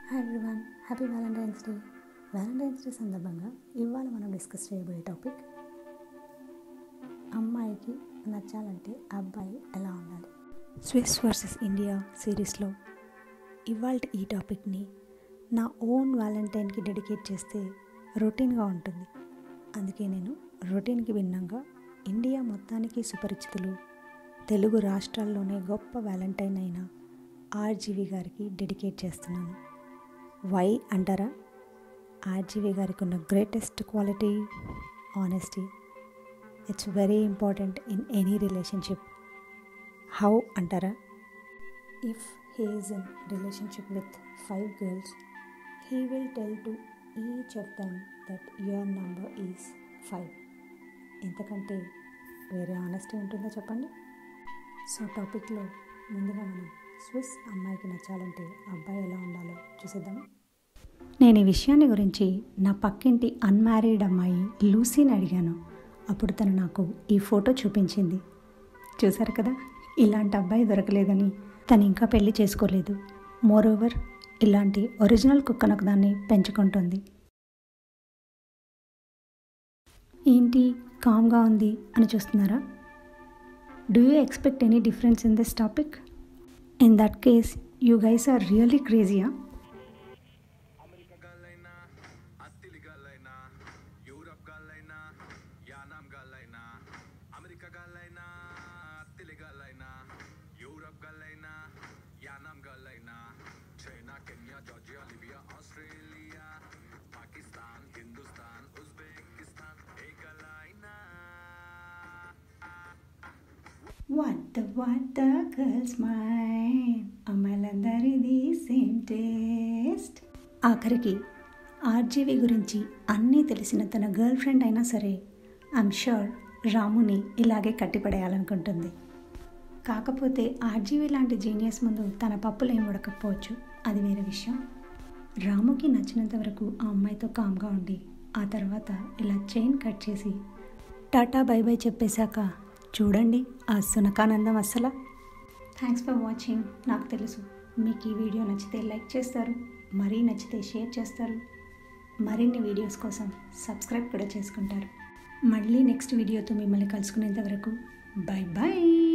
hi everyone happy Valentine's Day Valentine's Day సందర్భంగా ఇవాళ మనం డిస్కస్ చేయబోయే టాపిక్ అమ్మాయికి నచ్చాలంటే అబ్బాయి ఎలా ఉండాలి స్విస్ వర్సెస్ ఇండియా సిరీస్లో ఇవాళ ఈ టాపిక్ని నా ఓన్ వ్యాలంటైన్కి డెడికేట్ చేస్తే రొటీన్గా ఉంటుంది అందుకే నేను రొటీన్కి భిన్నంగా ఇండియా మొత్తానికి సుపరిచితులు తెలుగు రాష్ట్రాల్లోనే గొప్ప వ్యాలంటైన్ అయిన ఆర్జీవి గారికి డెడికేట్ చేస్తున్నాను వై అంటారా ఆర్జీవి గారికి ఉన్న greatest quality honesty it's very important in any relationship how అంటారా if he is in relationship with five girls he will tell to each of them that your number is five ఇంతకంటే వేరే honesty ఉంటుందో చెప్పండి so టాపిక్లో ముందుగా మనం Swiss అమ్మాయికి నచ్చాలంటే అబ్బాయి ఎలా ఉండాలో చూసేద్దామా నేను ఈ విషయాన్ని గురించి నా పక్కింటి అన్మ్యారీడ్ అమ్మాయి లూసీని అడిగాను అప్పుడు తను నాకు ఈ ఫోటో చూపించింది చూసారు కదా ఇలాంటి అబ్బాయి దొరకలేదని తను ఇంకా పెళ్లి చేసుకోలేదు మోరోవర్ ఇలాంటి ఒరిజినల్ కుక్కనొక దాన్ని పెంచుకుంటుంది ఏంటి కామ్గా ఉంది అని చూస్తున్నారా do you expect any difference in this topic in that case you guys are really క్రేజియా అమెరికా గాలైనా అత్తిలి గాలైనా యూరప్ గాలైనా యానాం గాలైనా అమెరికా గాలైనా అత్తిలి గాలైనా యూరప్ గాలైనా యానాం గాలైనా China Kenya Georgia Libya Australia Pakistan Hindustan Uzbekistan ఏ గాలైనా what the what the girls mind అమ్మాయిలందరిది సేమ్ టేస్ట్ ఆఖరికి ఆర్జీవి గురించి అన్నీ తెలిసిన తన గర్ల్ ఫ్రెండ్ అయినా సరే ఐమ్ షూర్ రాముని ఇలాగే కట్టిపడేయాలనుకుంటుంది కాకపోతే ఆర్జీవి లాంటి జీనియస్ ముందు తన పప్పులు ఏం ఉడకపోవచ్చు అది వేరే విషయం రాముకి నచ్చినంత వరకు ఆ అమ్మాయితో కామ్గా ఉండి ఆ తర్వాత ఇలా చైన్ కట్ చేసి టాటా బై బై చెప్పేశాక చూడండి ఆ సునకానందం అస్సలా థ్యాంక్స్ ఫర్ వాచింగ్ నాకు తెలుసు మీకు ఈ వీడియో నచ్చితే లైక్ చేస్తారు మరీ నచ్చితే షేర్ చేస్తారు మరిన్ని వీడియోస్ కోసం సబ్స్క్రైబ్ కూడా చేసుకుంటారు మళ్ళీ నెక్స్ట్ వీడియోతో మిమ్మల్ని కలుసుకునేంత వరకు బాయ్ బాయ్